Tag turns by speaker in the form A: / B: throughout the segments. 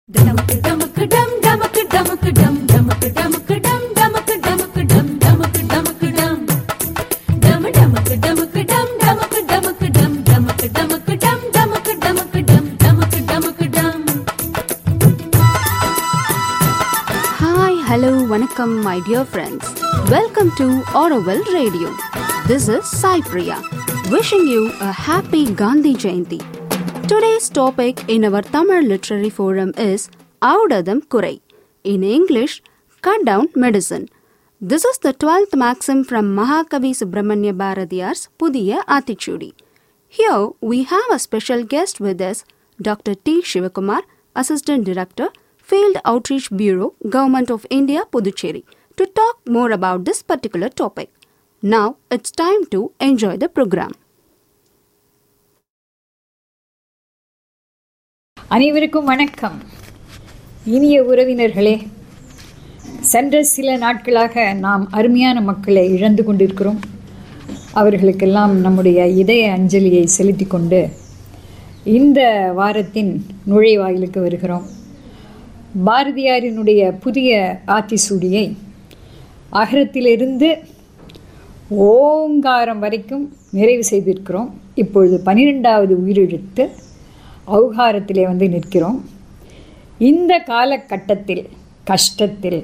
A: டமக்கு டமக்கு டம் டமக்கு டமக்கு டம் டமக்கு டமக்கு டம் டமக்கு டமக்கு டம் டமக்கு டமக்கு டம் டம டமக்கு டமக்கு டம் டமக்கு டமக்கு டம் டமக்கு டமக்கு டம் டமக்கு டமக்கு டம் டமக்கு டமக்கு டம்
B: Hi, hello, vanakkam, my dear friends. Welcome to Oroville Radio. This is Sai Priya, wishing you a happy Gandhi Jayanti. Today's topic in our Tamil Literary Forum is Audadam Kurai. In English, cut down medicine. This is the 12th maxim from Mahakavi Subramanya Bharatiyar's Pudiya Atichudi. Here we have a special guest with us, Dr. T. Shivakumar, Assistant Director, Field Outreach Bureau, Government of India, Puducherry, to talk more about this particular topic. Now it's time to enjoy the program.
C: அனைவருக்கும் வணக்கம் இனிய உறவினர்களே சென்ற சில நாட்களாக நாம் அருமையான மக்களை இழந்து கொண்டிருக்கிறோம் அவர்களுக்கெல்லாம் நம்முடைய இதய அஞ்சலியை செலுத்தி கொண்டு இந்த வாரத்தின் நுழைவாயிலுக்கு வருகிறோம் பாரதியாரினுடைய புதிய ஆத்திசூடியை அகரத்திலிருந்து ஓங்காரம் வரைக்கும் நிறைவு செய்திருக்கிறோம் இப்பொழுது பன்னிரெண்டாவது உயிரெழுத்து ஔகாரத்திலே வந்து நிற்கிறோம் இந்த காலகட்டத்தில் கஷ்டத்தில்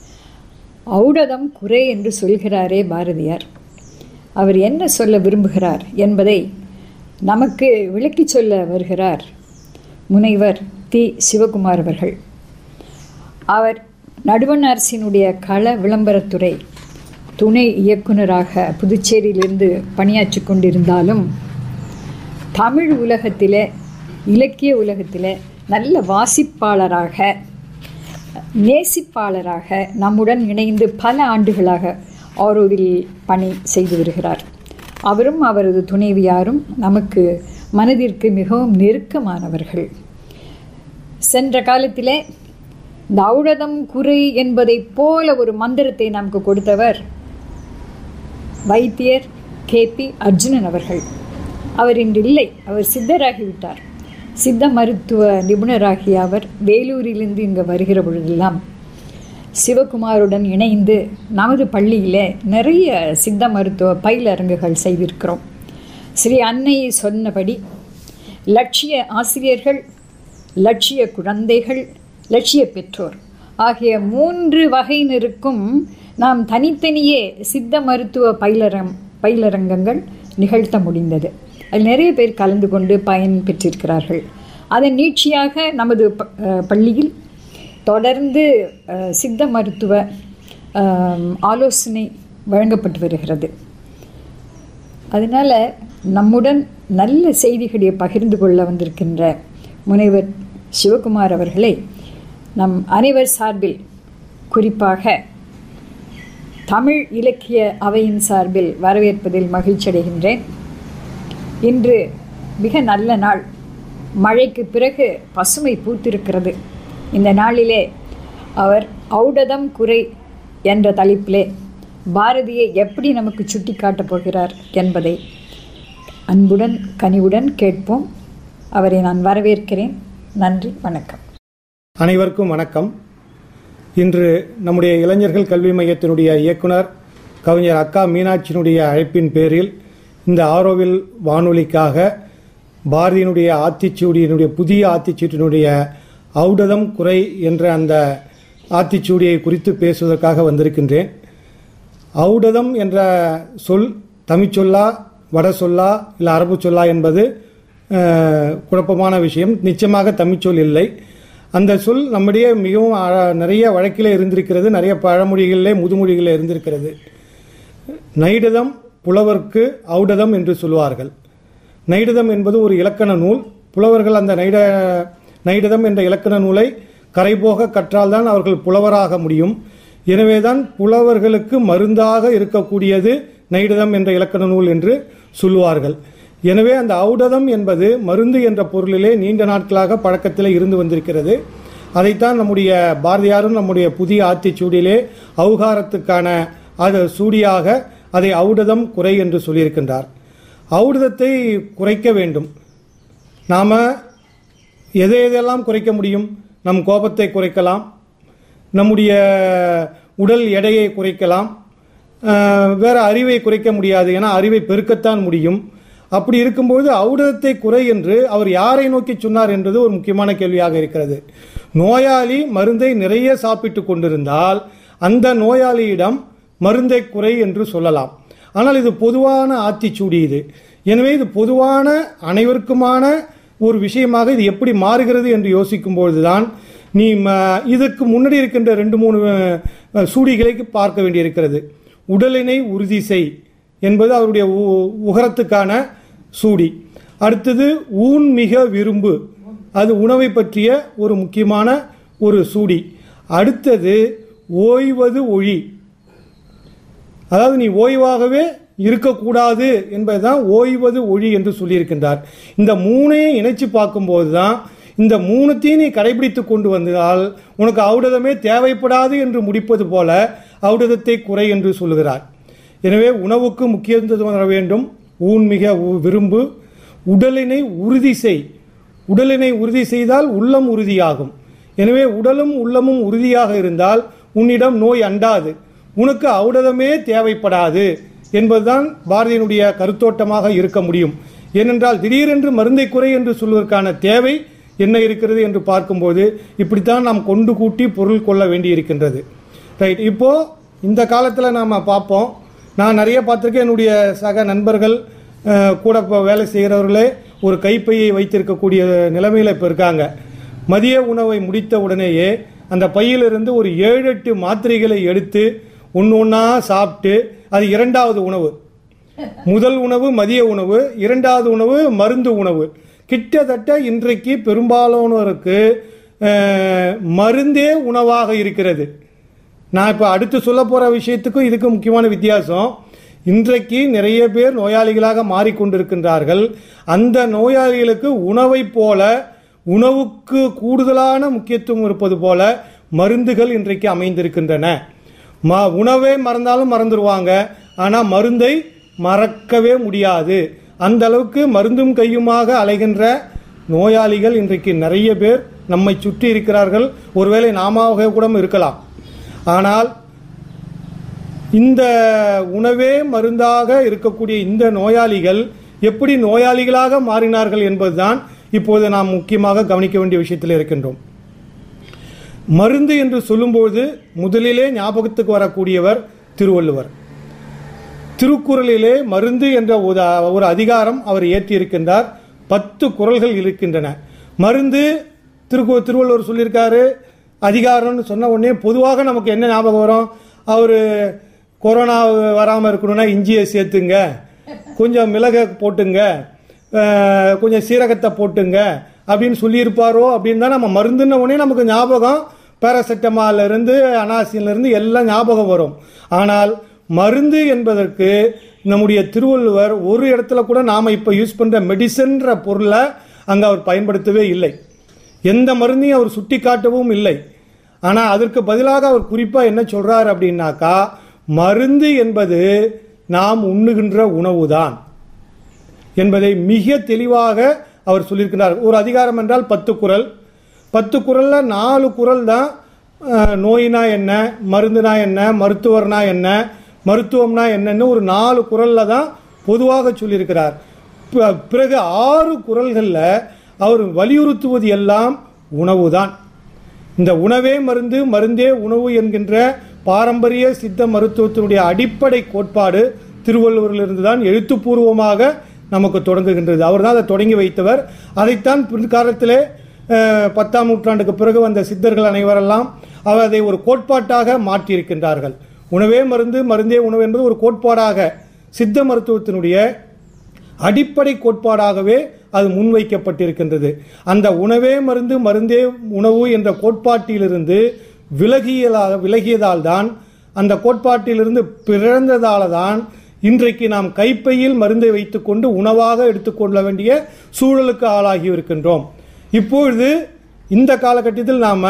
C: ஔடதம் குறை என்று சொல்கிறாரே பாரதியார் அவர் என்ன சொல்ல விரும்புகிறார் என்பதை நமக்கு விளக்கிச் சொல்ல வருகிறார் முனைவர் தி சிவகுமார் அவர்கள் அவர் நடுவண் அரசினுடைய கள விளம்பரத்துறை துணை இயக்குனராக புதுச்சேரியிலிருந்து பணியாற்றி கொண்டிருந்தாலும் தமிழ் உலகத்திலே இலக்கிய உலகத்திலே நல்ல வாசிப்பாளராக நேசிப்பாளராக நம்முடன் இணைந்து பல ஆண்டுகளாக ஆரோவில் பணி செய்து வருகிறார் அவரும் அவரது துணைவியாரும் நமக்கு மனதிற்கு மிகவும் நெருக்கமானவர்கள் சென்ற காலத்திலே இந்த ஔடதம் குறை என்பதைப் போல ஒரு மந்திரத்தை நமக்கு கொடுத்தவர் வைத்தியர் கேபி அர்ஜுனன் அவர்கள் அவர் இன்று இல்லை அவர் சித்தராகிவிட்டார் சித்த மருத்துவ நிபுணராகிய அவர் வேலூரிலிருந்து இங்கு வருகிற பொழுதெல்லாம் சிவகுமாருடன் இணைந்து நமது பள்ளியிலே நிறைய சித்த மருத்துவ பயிலரங்குகள் செய்திருக்கிறோம் ஸ்ரீ அன்னை சொன்னபடி லட்சிய ஆசிரியர்கள் லட்சிய குழந்தைகள் லட்சிய பெற்றோர் ஆகிய மூன்று வகையினருக்கும் நாம் தனித்தனியே சித்த மருத்துவ பயிலரம் பயிலரங்கங்கள் நிகழ்த்த முடிந்தது அதில் நிறைய பேர் கலந்து கொண்டு பயன் பெற்றிருக்கிறார்கள் அதன் நீட்சியாக நமது ப- அஹ் பள்ளியில் தொடர்ந்து அஹ், சித்த மருத்துவ அஹ், ஆலோசனை வழங்கப்பட்டு வருகிறது அதனால் நம்முடன் நல்ல செய்திகளை பகிர்ந்து கொள்ள வந்திருக்கின்ற முனைவர் சிவகுமார் அவர்களை நம் அனைவர் சார்பில் குறிப்பாக தமிழ் இலக்கிய அவையின் சார்பில் வரவேற்பதில் மகிழ்ச்சி அடைகின்றேன் இன்று மிக நல்ல நாள் மழைக்கு பிறகு பசுமை பூத்திருக்கிறது இந்த நாளிலே அவர் ஔடதம் குறை என்ற தலைப்பிலே பாரதியை எப்படி நமக்கு சுட்டி காட்டப் போகிறார் என்பதை அன்புடன் கனிவுடன் கேட்போம் அவரை நான் வரவேற்கிறேன் நன்றி வணக்கம்
D: அனைவருக்கும் வணக்கம் இன்று நம்முடைய இளைஞர்கள் கல்வி மையத்தினுடைய இயக்குனர் கவிஞர் அக்கா மீனாட்சியினுடைய அழைப்பின் பேரில் இந்த ஆரோவில் வானொலிக்காக பாரதியினுடைய ஆத்திச்சூடியினுடைய புதிய ஆத்திச்சூடியினுடைய ஔடதம் குறை என்ற அந்த ஆத்திச்சூடியை குறித்து பேசுவதற்காக வந்திருக்கின்றேன் ஔடதம் என்ற சொல் தமிழ்ச்சொல்லா வட சொல்லா இல்லை அரபு சொல்லா என்பது அஹ், குழப்பமான விஷயம் நிச்சயமாக தமிழ்ச்சொல் இல்லை அந்த சொல் நம்முடைய மிகவும் அழ- நிறைய வழக்கிலே இருந்திருக்கிறது நிறைய பழமொழிகளிலே முதுமொழிகளில் இருந்திருக்கிறது நைடதம் புலவர்க்கு ஔடதம் என்று சொல்வார்கள் நைடதம் என்பது ஒரு இலக்கண நூல் புலவர்கள் அந்த நைட நைடதம் என்ற இலக்கண நூலை கரைபோக கற்றால்தான் அவர்கள் புலவராக முடியும் எனவேதான் புலவர்களுக்கு மருந்தாக இருக்கக்கூடியது நைடதம் என்ற இலக்கண நூல் என்று சொல்லுவார்கள் எனவே அந்த ஔடதம் என்பது மருந்து என்ற பொருளிலே நீண்ட நாட்களாக பழக்கத்திலே இருந்து வந்திருக்கிறது அதைத்தான் நம்முடைய பாரதியாரும் நம்முடைய புதிய ஆத்திச்சூடியிலே ஔகாரத்துக்கான அது சூடியாக அதை ஔடதம் குறை என்று சொல்லியிருக்கின்றார் ஔடதத்தை குறைக்க வேண்டும் நாம் எதை எதெல்லாம் குறைக்க முடியும் நம் கோபத்தை குறைக்கலாம் நம்முடைய உடல் எடையை குறைக்கலாம் அஹ், வேற அறிவை குறைக்க முடியாது ஏன்னா அறிவை பெருக்கத்தான் முடியும் அப்படி இருக்கும்போது ஔடதத்தை குறை என்று அவர் யாரை நோக்கி சொன்னார் என்பது ஒரு முக்கியமான கேள்வியாக இருக்கிறது நோயாளி மருந்தை நிறைய சாப்பிட்டு கொண்டிருந்தால் அந்த நோயாளியிடம் மருந்தை குறை என்று சொல்லலாம் ஆனால் இது பொதுவான ஆத்திச்சூடி இது எனவே இது பொதுவான அனைவருக்குமான ஒரு விஷயமாக இது எப்படி மாறுகிறது என்று யோசிக்கும் பொழுதுதான் நீ ம- இதுக்கு முன்னாடி இருக்கின்ற ரெண்டு மூணு அஹ், சூடிகளை பார்க்க வேண்டியிருக்கிறது உடலினை உறுதி செய் என்பது அவருடைய உ- உகரத்துக்கான சூடி அடுத்தது ஊன் மிக விரும்பு அது உணவை பற்றிய ஒரு முக்கியமான ஒரு சூடி அடுத்தது ஓய்வது ஒழி அதாவது நீ ஓய்வாகவே இருக்கக்கூடாது என்பதுதான் ஓய்வது ஒழி என்று சொல்லியிருக்கின்றார் இந்த மூணையும் இணைச்சு பார்க்கும்போது தான் இந்த மூணுத்தையும் நீ கடைபிடித்து கொண்டு வந்தால் உனக்கு ஔடதமே தேவைப்படாது என்று முடிப்பது போல ஔடதத்தை குறை என்று சொல்லுகிறார் எனவே உணவுக்கு முக்கியத்துவம் தர வேண்டும் ஊன் மிக உ- விரும்பு உடலினை உறுதி செய் உடலினை உறுதி செய்தால் உள்ளம் உறுதியாகும் எனவே உடலும் உள்ளமும் உறுதியாக இருந்தால் உன்னிடம் நோய் அண்டாது உனக்கு ஔடதமே தேவைப்படாது என்பதுதான் பாரதியினுடைய கருத்தோட்டமாக இருக்க முடியும் ஏனென்றால் திடீரென்று மருந்தை குறை என்று சொல்வதற்கான தேவை என்ன இருக்கிறது என்று பார்க்கும்போது இப்படித்தான் நாம் கொண்டு கூட்டி பொருள் கொள்ள வேண்டியிருக்கின்றது ரைட் இப்போ இந்த காலத்தில் நாம் பார்ப்போம் நான் நிறைய பார்த்துருக்கேன் என்னுடைய சக நண்பர்கள் அஹ், கூட இப்போ வேலை செய்கிறவர்களே ஒரு கைப்பையை வைத்திருக்கக்கூடிய நிலைமையில் இப்போ இருக்காங்க மதிய உணவை முடித்த உடனேயே அந்த பையிலிருந்து ஒரு ஏழு எட்டு மாத்திரைகளை எடுத்து ஒன்று ஒன்றா சாப்பிட்டு அது இரண்டாவது உணவு முதல் உணவு மதிய உணவு இரண்டாவது உணவு மருந்து உணவு கிட்டத்தட்ட இன்றைக்கு பெரும்பாலானோருக்கு அஹ், மருந்தே உணவாக இருக்கிறது நான் இப்போ அடுத்து சொல்ல போகிற விஷயத்துக்கும் இதுக்கு முக்கியமான வித்தியாசம் இன்றைக்கு நிறைய பேர் நோயாளிகளாக மாறிக்கொண்டிருக்கின்றார்கள் அந்த நோயாளிகளுக்கு உணவைப் போல உணவுக்கு கூடுதலான முக்கியத்துவம் இருப்பது போல மருந்துகள் இன்றைக்கு அமைந்திருக்கின்றன ம உணவே மறந்தாலும் மறந்துடுவாங்க ஆனால் மருந்தை மறக்கவே முடியாது அந்த அளவுக்கு மருந்தும் கையுமாக அலைகின்ற நோயாளிகள் இன்றைக்கு நிறைய பேர் நம்மை சுற்றி இருக்கிறார்கள் ஒருவேளை நாமாக கூட இருக்கலாம் ஆனால் இந்த உணவே மருந்தாக இருக்கக்கூடிய இந்த நோயாளிகள் எப்படி நோயாளிகளாக மாறினார்கள் என்பதுதான் இப்போது நாம் முக்கியமாக கவனிக்க வேண்டிய விஷயத்தில் இருக்கின்றோம் மருந்து என்று சொல்லும்போது முதலிலே ஞாபகத்துக்கு வரக்கூடியவர் திருவள்ளுவர் திருக்குறளிலே மருந்து என்ற ஒரு ஒரு அதிகாரம் அவர் ஏற்றியிருக்கின்றார் பத்து குறள்கள் இருக்கின்றன மருந்து திருக்கு திருவள்ளுவர் சொல்லியிருக்காரு அதிகாரம்னு சொன்ன உடனே பொதுவாக நமக்கு என்ன ஞாபகம் வரும் அவர் கொரோனா வராமல் இருக்கணும்னா இஞ்சியை சேர்த்துங்க கொஞ்சம் மிளகை போட்டுங்க அஹ், கொஞ்சம் சீரகத்தை போட்டுங்க அப்படின்னு சொல்லியிருப்பாரோ அப்படின்னு தான் நம்ம மருந்துன்ன உடனே நமக்கு ஞாபகம் பேராசெட்டமால்ல இருந்து அனாசின்ல இருந்து எல்லாம் ஞாபகம் வரும் ஆனால் மருந்து என்பதற்கு நம்முடைய திருவள்ளுவர் ஒரு இடத்துல கூட நாம் இப்போ யூஸ் பண்ணுற மெடிசன்ற பொருளை அங்கே அவர் பயன்படுத்தவே இல்லை எந்த மருந்தையும் அவர் சுட்டி காட்டவும் இல்லை ஆனால் அதற்கு பதிலாக அவர் குறிப்பாக என்ன சொல்றார் அப்படின்னாக்கா மருந்து என்பது நாம் உண்ணுகின்ற உணவுதான் என்பதை மிக தெளிவாக அவர் சொல்லியிருக்கிறார் ஒரு அதிகாரம் என்றால் பத்து குறள் பத்து குறள்ல நாலு குறள் தான் அஹ், நோயினா என்ன மருந்துனா என்ன மருத்துவர்னா என்ன மருத்துவம்னா என்னன்னு ஒரு நாலு குறள்ல தான் பொதுவாக சொல்லியிருக்கிறார் ப- பிறகு ஆறு குறள்களில் அவர் வலியுறுத்துவது எல்லாம் உணவுதான் இந்த உணவே மருந்து மருந்தே உணவு என்கின்ற பாரம்பரிய சித்த மருத்துவத்தினுடைய அடிப்படை கோட்பாடு திருவள்ளுவரிலிருந்து தான் எழுத்துப்பூர்வமாக நமக்கு தொடங்குகின்றது அவர் தான் அதை தொடங்கி வைத்தவர் அதைத்தான் பிற்காலத்திலே அஹ், பத்தாம் நூற்றாண்டுக்கு பிறகு வந்த சித்தர்கள் அனைவரெல்லாம் அவர் அதை ஒரு கோட்பாட்டாக மாற்றியிருக்கின்றார்கள் உணவே மருந்து மருந்தே உணவு என்பது ஒரு கோட்பாடாக சித்த மருத்துவத்தினுடைய அடிப்படை கோட்பாடாகவே அது முன்வைக்கப்பட்டிருக்கின்றது அந்த உணவே மருந்து மருந்தே உணவு என்ற கோட்பாட்டிலிருந்து விலகியதாக விலகியதால் தான் அந்த கோட்பாட்டிலிருந்து பிறந்ததால தான் இன்றைக்கு நாம் கைப்பையில் மருந்தை வைத்துக்கொண்டு உணவாக எடுத்துக்கொள்ள வேண்டிய சூழலுக்கு ஆளாகி இருக்கின்றோம் இப்பொழுது இந்த காலகட்டத்தில் நாம்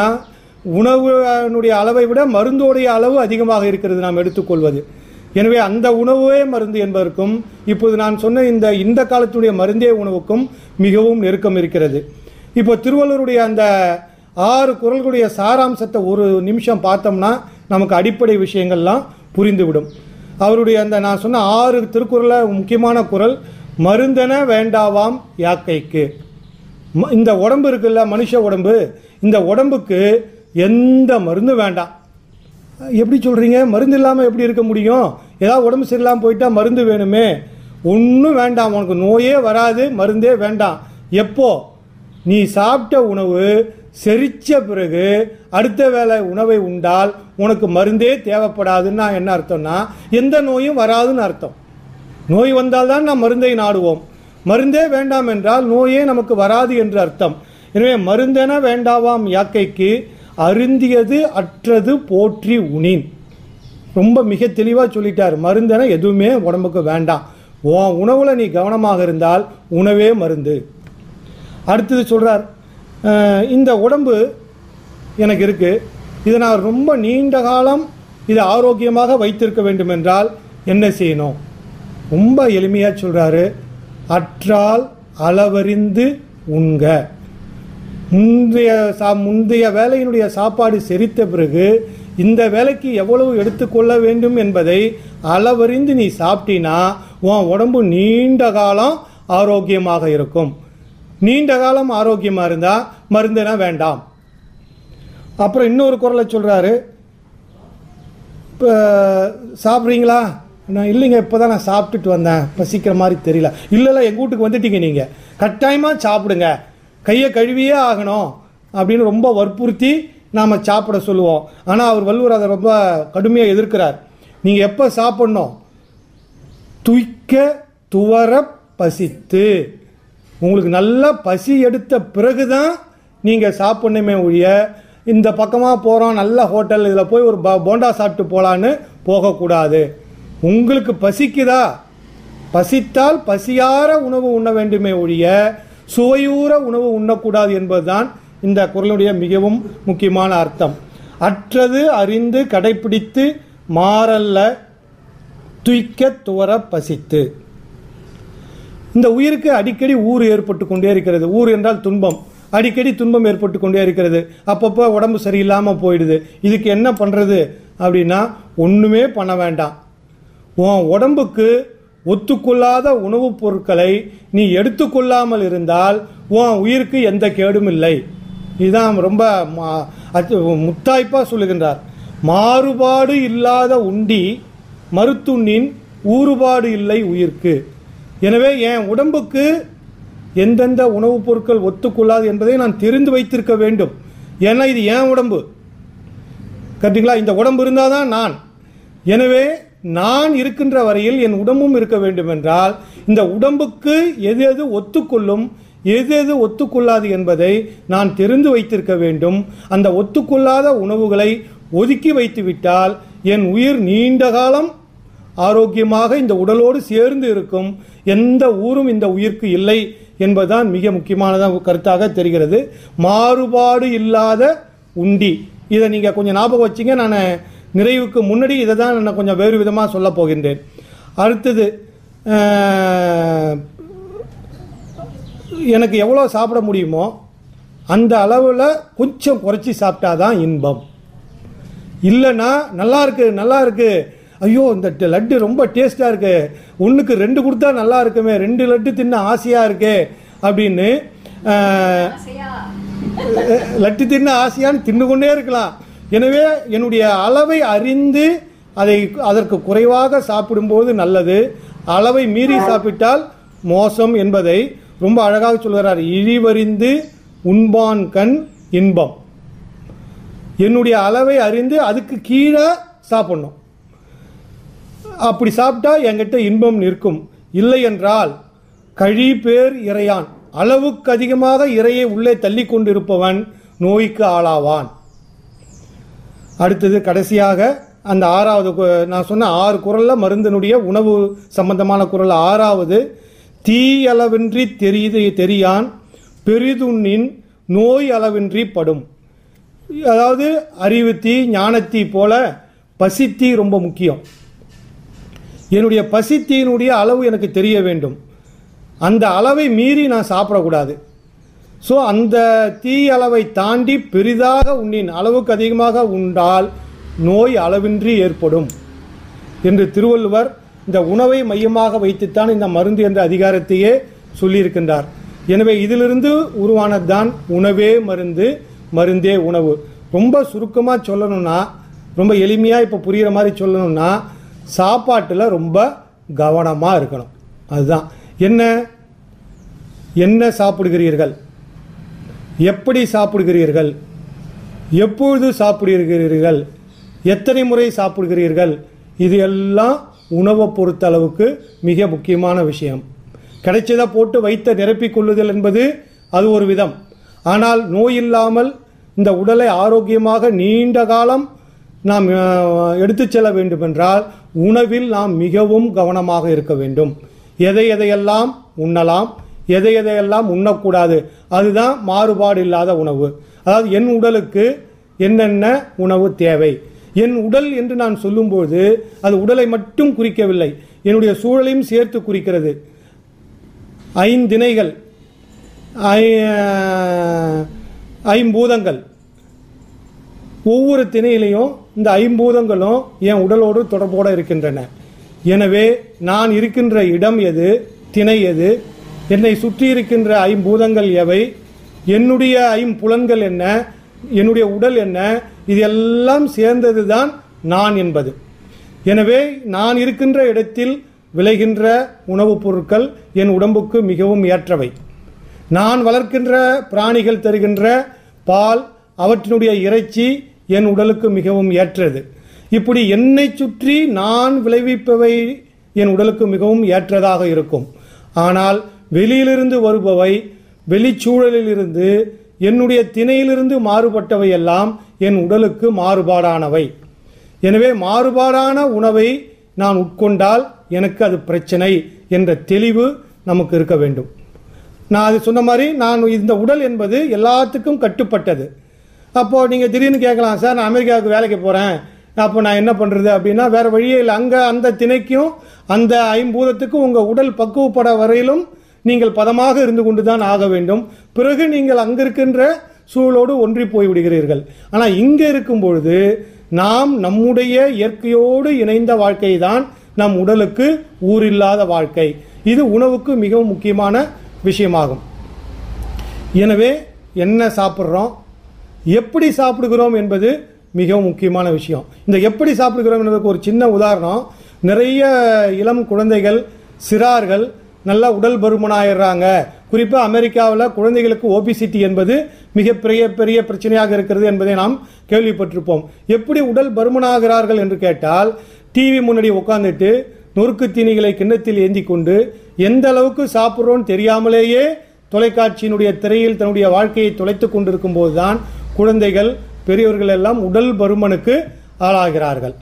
D: உணவுனுடைய அளவை விட மருந்தோடைய அளவு அதிகமாக இருக்கிறது நாம் எடுத்துக்கொள்வது எனவே அந்த உணவே மருந்து என்பதற்கும் இப்போது நான் சொன்ன இந்த இந்த காலத்துடைய மருந்தே உணவுக்கும் மிகவும் நெருக்கம் இருக்கிறது இப்போ திருவள்ளுவருடைய அந்த ஆறு குரல்களுடைய சாராம்சத்தை ஒரு நிமிஷம் பார்த்தோம்னா நமக்கு அடிப்படை விஷயங்கள்லாம் புரிந்துவிடும் அவருடைய அந்த நான் சொன்ன ஆறு திருக்குறள முக்கியமான குரல் மருந்தென வேண்டாவாம் யாக்கைக்கு ம- இந்த உடம்பு இருக்குல்ல மனுஷ உடம்பு இந்த உடம்புக்கு எந்த மருந்தும் வேண்டாம் எப்படி சொல்கிறீங்க மருந்து இல்லாமல் எப்படி இருக்க முடியும் ஏதாவது உடம்பு சரியில்லாமல் போயிட்டா மருந்து வேணுமே ஒன்றும் வேண்டாம் உனக்கு நோயே வராது மருந்தே வேண்டாம் எப்போ நீ சாப்பிட்ட உணவு செரிச்ச பிறகு அடுத்த வேளை உணவை உண்டால் உனக்கு மருந்தே தேவைப்படாதுன்னா என்ன அர்த்தம்னா எந்த நோயும் வராதுன்னு அர்த்தம் நோய் வந்தால்தான் நாம் மருந்தை நாடுவோம் மருந்தே வேண்டாம் என்றால் நோயே நமக்கு வராது என்று அர்த்தம் எனவே மருந்தென வேண்டாவாம் யாக்கைக்கு அருந்தியது அற்றது போற்றி உனின் ரொம்ப மிக தெளிவாக சொல்லிட்டார் மருந்தென எதுவுமே உடம்புக்கு வேண்டாம் உன் உணவில் நீ கவனமாக இருந்தால் உணவே மருந்து அடுத்தது சொல்கிறார் இந்த உடம்பு எனக்கு இருக்குது இதை நான் ரொம்ப நீண்ட காலம் இதை ஆரோக்கியமாக வைத்திருக்க வேண்டும் என்றால் என்ன செய்யணும் ரொம்ப எளிமையாக சொல்கிறாரு அற்றால் அளவறிந்து உண்க முந்தைய சா முந்தைய வேலையினுடைய சாப்பாடு செரித்த பிறகு இந்த வேலைக்கு எவ்வளவு எடுத்துக்கொள்ள வேண்டும் என்பதை அளவறிந்து நீ சாப்பிட்டினா உன் உடம்பு நீண்ட காலம் ஆரோக்கியமாக இருக்கும் நீண்ட காலம் ஆரோக்கியமாக இருந்தால் மருந்துனா வேண்டாம் அப்புறம் இன்னொரு குரலை சொல்கிறாரு இப்போ சாப்பிட்றீங்களா நான் இல்லைங்க இப்போ தான் நான் சாப்பிட்டுட்டு வந்தேன் பசிக்கிற மாதிரி தெரியல இல்லை இல்லை எங்கள் வீட்டுக்கு வந்துட்டீங்க நீங்கள் கட்டாயமாக சாப்பிடுங்க கையை கழுவியே ஆகணும் அப்படின்னு ரொம்ப வற்புறுத்தி நாம் சாப்பிட சொல்லுவோம் ஆனால் அவர் வள்ளுவர் அதை ரொம்ப கடுமையாக எதிர்க்கிறார் நீங்கள் எப்போ சாப்பிட்ணும் துய்க்க துவர பசித்து உங்களுக்கு நல்லா பசி எடுத்த பிறகு தான் நீங்கள் சாப்பிடணுமே ஒழிய இந்த பக்கமாக போகிறோம் நல்ல ஹோட்டல் இதில் போய் ஒரு ப- போண்டா சாப்பிட்டு போகலான்னு போகக்கூடாது உங்களுக்கு பசிக்குதா பசித்தால் பசியார உணவு உண்ண வேண்டுமே ஒழிய சுவையூற உணவு உண்ணக்கூடாது என்பதுதான் இந்த குரலுடைய மிகவும் முக்கியமான அர்த்தம் அற்றது அறிந்து கடைப்பிடித்து மாறல்ல துய்க்க துவர பசித்து இந்த உயிருக்கு அடிக்கடி ஊர் ஏற்பட்டு கொண்டே இருக்கிறது ஊர் என்றால் துன்பம் அடிக்கடி துன்பம் ஏற்பட்டு கொண்டே இருக்கிறது அப்பப்போ உடம்பு சரியில்லாமல் போயிடுது இதுக்கு என்ன பண்ணுறது அப்படின்னா ஒன்றுமே பண்ண வேண்டாம் உன் உடம்புக்கு ஒத்துக்கொள்ளாத உணவுப் பொருட்களை நீ எடுத்துக்கொள்ளாமல் இருந்தால் உன் உயிருக்கு எந்த கேடும் இல்லை இதுதான் ரொம்ப மா- அச்சு- முத்தாய்ப்பாக சொல்லுகின்றார் மாறுபாடு இல்லாத உண்டி மருத்துண்ணின் ஊறுபாடு இல்லை உயிர்க்கு எனவே என் உடம்புக்கு எந்தெந்த உணவுப் பொருட்கள் ஒத்துக்கொள்ளாது என்பதை நான் தெரிந்து வைத்திருக்க வேண்டும் ஏன்னா இது என் உடம்பு கரெக்டுங்களா இந்த உடம்பு இருந்தால் தான் நான் எனவே நான் இருக்கின்ற வரையில் என் உடம்பும் இருக்க வேண்டும் என்றால் இந்த உடம்புக்கு எது எது ஒத்துக்கொள்ளும் எது எது ஒத்துக்கொள்ளாது என்பதை நான் தெரிந்து வைத்திருக்க வேண்டும் அந்த ஒத்துக்கொள்ளாத உணவுகளை ஒதுக்கி வைத்துவிட்டால் என் உயிர் நீண்ட காலம் ஆரோக்கியமாக இந்த உடலோடு சேர்ந்து இருக்கும் எந்த ஊரும் இந்த உயிர்க்கு இல்லை என்பதுதான் மிக முக்கியமானதாக கருத்தாக தெரிகிறது மாறுபாடு இல்லாத உண்டி இதை நீங்கள் கொஞ்சம் ஞாபகம் வச்சிங்க நான் நிறைவுக்கு முன்னாடி இதை தான் நான் கொஞ்சம் வேறு விதமாக சொல்ல போகின்றேன் அடுத்தது அஹ், எனக்கு எவ்வளோ சாப்பிட முடியுமோ அந்த அளவில் கொஞ்சம் குறைச்சி சாப்பிட்டாதான் இன்பம் இல்லைன்னா நல்லா இருக்கு நல்லா இருக்கு ஐயோ இந்த ட- லட்டு ரொம்ப டேஸ்டாக இருக்கு ஒன்றுக்கு ரெண்டு கொடுத்தா நல்லா இருக்குமே ரெண்டு லட்டு தின்ன ஆசையாக இருக்கே அப்படின்னு அஹ், லட்டு தின்ன ஆசையான்னு தின்னு கொண்டே இருக்கலாம் எனவே என்னுடைய அளவை அறிந்து அதை அதற்கு குறைவாக சாப்பிடும்போது நல்லது அளவை மீறி சாப்பிட்டால் மோசம் என்பதை ரொம்ப அழகாக சொல்கிறார் இழிவறிந்து உண்பான் கண் இன்பம் என்னுடைய அளவை அறிந்து அதுக்கு கீழே சாப்பிடணும் அப்படி சாப்பிட்டா என்கிட்ட இன்பம் நிற்கும் இல்லை என்றால் கழி பேர் இறையான் அளவுக்கு அதிகமாக இறையை உள்ளே தள்ளி கொண்டிருப்பவன் நோய்க்கு ஆளாவான் அடுத்தது கடைசியாக அந்த ஆறாவது கு- நான் சொன்ன ஆறு குரல்ல மருந்தினுடைய உணவு சம்பந்தமான குரல் ஆறாவது தீயளவின்றி தெரியுது தெரியான் பெரிதுண்ணின் நோய் அளவின்றி படும் அதாவது அறிவுத்தீ ஞானத்தீ போல பசித்தீ ரொம்ப முக்கியம் என்னுடைய பசித்தீனுடைய அளவு எனக்கு தெரிய வேண்டும் அந்த அளவை மீறி நான் சாப்பிடக்கூடாது ஸோ அந்த தீ அளவை தாண்டி பெரிதாக உண்ணின் அளவுக்கு அதிகமாக உண்டால் நோய் அளவின்றி ஏற்படும் என்று திருவள்ளுவர் இந்த உணவை மையமாக வைத்துத்தான் இந்த மருந்து என்ற அதிகாரத்தையே சொல்லியிருக்கின்றார் எனவே இதிலிருந்து உருவானதுதான் உணவே மருந்து மருந்தே உணவு ரொம்ப சுருக்கமாக சொல்லணும்னா ரொம்ப எளிமையாக இப்போ புரிகிற மாதிரி சொல்லணும்னா சாப்பாட்டில் ரொம்ப கவனமாக இருக்கணும் அதுதான் என்ன என்ன சாப்பிடுகிறீர்கள் எப்படி சாப்பிடுகிறீர்கள் எப்பொழுது சாப்பிடுகிறீர்கள் எத்தனை முறை சாப்பிடுகிறீர்கள் இது எல்லாம் உணவை பொறுத்த அளவுக்கு மிக முக்கியமான விஷயம் கிடைச்சதை போட்டு வைத்த நிரப்பிக் கொள்ளுதல் என்பது அது ஒரு விதம் ஆனால் நோய் இல்லாமல் இந்த உடலை ஆரோக்கியமாக நீண்ட காலம் நாம் அஹ், எடுத்துச் செல்ல வேண்டுமென்றால் உணவில் நாம் மிகவும் கவனமாக இருக்க வேண்டும் எதை எதையெல்லாம் உண்ணலாம் எதை எதையெல்லாம் உண்ணக்கூடாது அதுதான் மாறுபாடு இல்லாத உணவு அதாவது என் உடலுக்கு என்னென்ன உணவு தேவை என் உடல் என்று நான் சொல்லும்போது அது உடலை மட்டும் குறிக்கவில்லை என்னுடைய சூழலையும் சேர்த்து குறிக்கிறது ஐந்திணைகள் ஐ- ஐம்பூதங்கள் ஒவ்வொரு திணையிலையும் இந்த ஐம்பூதங்களும் என் உடலோடு தொடர்போடு இருக்கின்றன எனவே நான் இருக்கின்ற இடம் எது திணை எது என்னை சுற்றி இருக்கின்ற ஐம்பூதங்கள் எவை என்னுடைய ஐம்புலன்கள் என்ன என்னுடைய உடல் என்ன இது எல்லாம் சேர்ந்தது தான் நான் என்பது எனவே நான் இருக்கின்ற இடத்தில் விளைகின்ற உணவுப் பொருட்கள் என் உடம்புக்கு மிகவும் ஏற்றவை நான் வளர்க்கின்ற பிராணிகள் தருகின்ற பால் அவற்றினுடைய இறைச்சி என் உடலுக்கு மிகவும் ஏற்றது இப்படி என்னை சுற்றி நான் விளைவிப்பவை என் உடலுக்கு மிகவும் ஏற்றதாக இருக்கும் ஆனால் வெளியிலிருந்து வருபவை வெளிச்சூழலிலிருந்து என்னுடைய திணையிலிருந்து மாறுபட்டவை எல்லாம் என் உடலுக்கு மாறுபாடானவை எனவே மாறுபாடான உணவை நான் உட்கொண்டால் எனக்கு அது பிரச்சனை என்ற தெளிவு நமக்கு இருக்க வேண்டும் நான் அது சொன்ன மாதிரி நான் இந்த உடல் என்பது எல்லாத்துக்கும் கட்டுப்பட்டது அப்போது நீங்கள் திடீர்னு கேட்கலாம் சார் நான் அமெரிக்காவுக்கு வேலைக்கு போகிறேன் அப்போ நான் என்ன பண்ணுறது அப்படின்னா வேறு வழியே இல்லை அங்கே அந்த திணைக்கும் அந்த ஐம்பூதத்துக்கும் உங்கள் உடல் பக்குவப்பட வரையிலும் நீங்கள் பதமாக இருந்து கொண்டு தான் ஆக வேண்டும் பிறகு நீங்கள் அங்கே இருக்கின்ற சூழலோடு ஒன்றி போய் விடுகிறீர்கள் ஆனால் இங்கே இருக்கும் பொழுது நாம் நம்முடைய இயற்கையோடு இணைந்த வாழ்க்கை தான் நம் உடலுக்கு ஊரில்லாத வாழ்க்கை இது உணவுக்கு மிகவும் முக்கியமான விஷயமாகும் எனவே என்ன சாப்பிட்றோம் எப்படி சாப்பிடுகிறோம் என்பது மிகவும் முக்கியமான விஷயம் இந்த எப்படி சாப்பிடுகிறோம் என்பதற்கு ஒரு சின்ன உதாரணம் நிறைய இளம் குழந்தைகள் சிறார்கள் நல்ல உடல் பருமனாயிடுறாங்க குறிப்பாக அமெரிக்காவில் குழந்தைகளுக்கு ஓபிசிட்டி என்பது மிகப்பெரிய பெரிய பிரச்சனையாக இருக்கிறது என்பதை நாம் கேள்விப்பட்டிருப்போம் எப்படி உடல் பருமனாகிறார்கள் என்று கேட்டால் டிவி முன்னாடி உட்காந்துட்டு நொறுக்கு தீனிகளை கிண்ணத்தில் ஏந்தி கொண்டு எந்த அளவுக்கு சாப்பிட்றோன்னு தெரியாமலேயே தொலைக்காட்சியினுடைய திரையில் தன்னுடைய வாழ்க்கையை தொலைத்துக் கொண்டிருக்கும் போதுதான் குழந்தைகள் பெரியவர்கள் எல்லாம் உடல் பருமனுக்கு ஆளாகிறார்கள்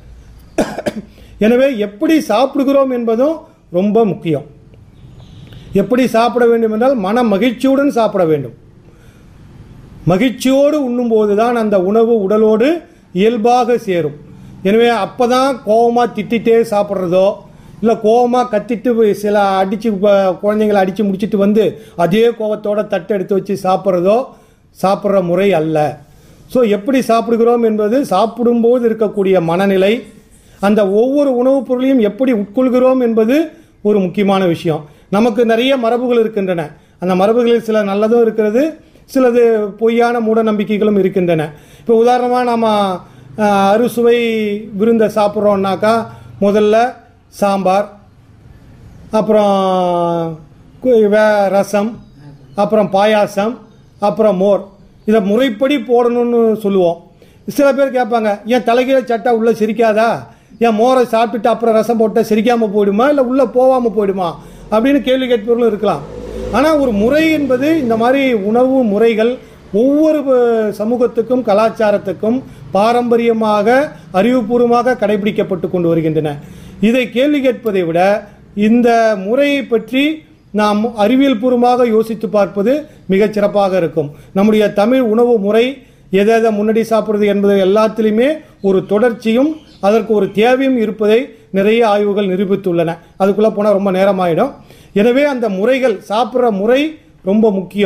D: எனவே எப்படி சாப்பிடுகிறோம் என்பதும் ரொம்ப முக்கியம் எப்படி சாப்பிட வேண்டும் என்றால் மன மகிழ்ச்சியுடன் சாப்பிட வேண்டும் மகிழ்ச்சியோடு உண்ணும்போது தான் அந்த உணவு உடலோடு இயல்பாக சேரும் எனவே அப்போ தான் கோபமாக திட்டிகிட்டே சாப்பிட்றதோ இல்லை கோபமாக கத்திட்டு சில அடித்து குழந்தைங்களை அடித்து முடிச்சிட்டு வந்து அதே கோபத்தோட தட்டு எடுத்து வச்சு சாப்பிட்றதோ சாப்பிட்ற முறை அல்ல ஸோ எப்படி சாப்பிடுகிறோம் என்பது சாப்பிடும்போது இருக்கக்கூடிய மனநிலை அந்த ஒவ்வொரு உணவுப் பொருளையும் எப்படி உட்கொள்கிறோம் என்பது ஒரு முக்கியமான விஷயம் நமக்கு நிறைய மரபுகள் இருக்கின்றன அந்த மரபுகளில் சில நல்லதும் இருக்கிறது சிலது பொய்யான மூட நம்பிக்கைகளும் இருக்கின்றன இப்போ உதாரணமாக நம்ம அஹ், அறுசுவை விருந்தை சாப்பிட்றோம்னாக்கா முதல்ல சாம்பார் அப்புறம் கு- வே- ரசம் அப்புறம் பாயாசம் அப்புறம் மோர் இதை முறைப்படி போடணும்னு சொல்லுவோம் சில பேர் கேட்பாங்க ஏன் தலைகீழ சட்டை உள்ளே சிரிக்காதா ஏன் மோரை சாப்பிட்டுட்டு அப்புறம் ரசம் போட்டால் சிரிக்காமல் போயிடுமா இல்லை உள்ளே போகாமல் போயிடுமா அப்படின்னு கேள்வி கேட்பவர்களும் இருக்கலாம் ஆனால் ஒரு முறை என்பது இந்த மாதிரி உணவு முறைகள் ஒவ்வொரு அஹ், சமூகத்துக்கும் கலாச்சாரத்துக்கும் பாரம்பரியமாக அறிவுபூர்வமாக கடைபிடிக்கப்பட்டு கொண்டு வருகின்றன இதை கேள்வி கேட்பதை விட இந்த முறையை பற்றி நாம் அறிவியல் பூர்வமாக யோசித்து பார்ப்பது மிகச் சிறப்பாக இருக்கும் நம்முடைய தமிழ் உணவு முறை எதை எதை முன்னாடி சாப்பிட்றது என்பது எல்லாத்திலுமே ஒரு தொடர்ச்சியும் அதற்கு ஒரு தேவையும் இருப்பதை நிறைய ஆய்வுகள் நிரூபித்துள்ளன அதுக்குள்ளே போனால் ரொம்ப நேரமாயிடும் எனவே அந்த முறைகள் சாப்பிட்ற முறை ரொம்ப முக்கியம்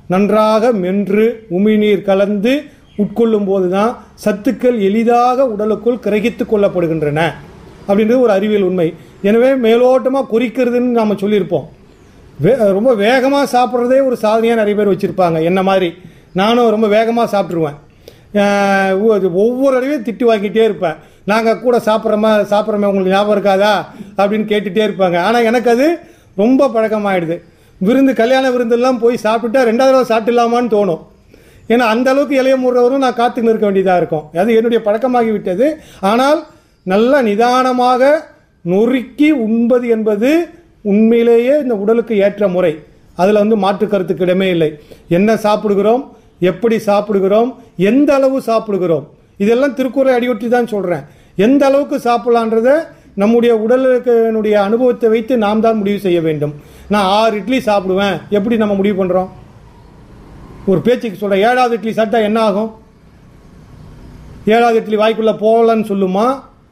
D: நன்றாக மென்று உமிழ்நீர் கலந்து உட்கொள்ளும் போது தான் சத்துக்கள் எளிதாக உடலுக்குள் கிரகித்து கொள்ளப்படுகின்றன அப்படின்றது ஒரு அறிவியல் உண்மை எனவே மேலோட்டமாக குறிக்கிறதுன்னு நாம் சொல்லியிருப்போம் வே ரொம்ப வேகமாக சாப்பிட்றதே ஒரு சாதனையாக நிறைய பேர் வச்சுருப்பாங்க என்ன மாதிரி நானும் ரொம்ப வேகமாக சாப்பிட்ருவேன் அஹ் ஒ- ஒவ்வொரு அறிவையும் திட்டு வாங்கிட்டே இருப்பேன் நாங்கள் கூட சாப்பிட்றோமா சாப்பிட்றோமே உங்களுக்கு ஞாபகம் இருக்காதா அப்படின்னு கேட்டுகிட்டே இருப்பாங்க ஆனால் எனக்கு அது ரொம்ப பழக்கமாயிடுது விருந்து கல்யாண விருந்தெல்லாம் போய் சாப்பிட்டா ரெண்டாவது தடவை சாப்பிட்டுலாமான்னு தோணும் ஏன்னா அந்த அளவுக்கு இளைய முறைவரும் நான் காத்துக்கின்னு இருக்க வேண்டியதாக இருக்கும் அது என்னுடைய பழக்கமாகி விட்டது ஆனால் நல்ல நிதானமாக நொறுக்கி உண்பது என்பது உண்மையிலேயே இந்த உடலுக்கு ஏற்ற முறை அதில் வந்து மாற்று கருத்துக்கு இடமே இல்லை என்ன சாப்பிடுகிறோம் எப்படி சாப்பிடுகிறோம் எந்த அளவு சாப்பிடுகிறோம் இதெல்லாம் திருக்குறளை அடியொற்றி தான் சொல்கிறேன் எந்த அளவுக்கு சாப்பிடலான்றத நம்முடைய உடலுக்கு அனுபவத்தை வைத்து நாம் தான் முடிவு செய்ய வேண்டும் நான் ஆறு இட்லி சாப்பிடுவேன் எப்படி நம்ம முடிவு பண்ணுறோம் ஒரு பேச்சுக்கு சொல்கிறேன் ஏழாவது இட்லி சாப்பிட்டா என்ன ஆகும் ஏழாவது இட்லி வாய்க்குள்ளே போகலன்னு சொல்லுமா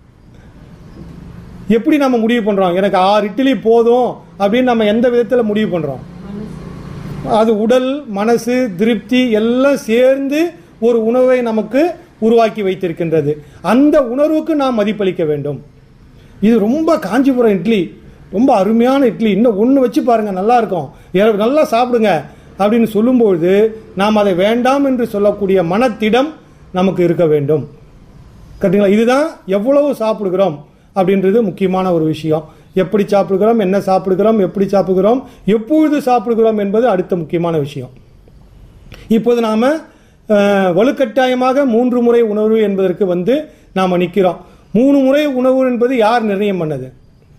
D: எப்படி நம்ம முடிவு பண்ணுறோம் எனக்கு ஆறு இட்லி போதும் அப்படின்னு நம்ம எந்த விதத்தில் முடிவு பண்ணுறோம் அது உடல் மனசு திருப்தி எல்லாம் சேர்ந்து ஒரு உணவை நமக்கு உருவாக்கி வைத்திருக்கின்றது அந்த உணர்வுக்கு நாம் மதிப்பளிக்க வேண்டும் இது ரொம்ப காஞ்சிபுரம் இட்லி ரொம்ப அருமையான இட்லி இன்னும் ஒன்று வச்சு பாருங்க நல்லா இருக்கும் இரவு நல்லா சாப்பிடுங்க அப்படின்னு சொல்லும்பொழுது நாம் அதை வேண்டாம் என்று சொல்லக்கூடிய மனத்திடம் நமக்கு இருக்க வேண்டும் கரெக்டுங்களா இதுதான் எவ்வளவு சாப்பிடுகிறோம் அப்படின்றது முக்கியமான ஒரு விஷயம் எப்படி சாப்பிடுகிறோம் என்ன சாப்பிடுகிறோம் எப்படி சாப்பிடுகிறோம் எப்பொழுது சாப்பிடுகிறோம் என்பது அடுத்த முக்கியமான விஷயம் இப்போது நாம் வலுக்கட்டாயமாக மூன்று முறை உணவு என்பதற்கு வந்து நாம் நிற்கிறோம் மூணு முறை உணவு என்பது யார் நிர்ணயம் பண்ணது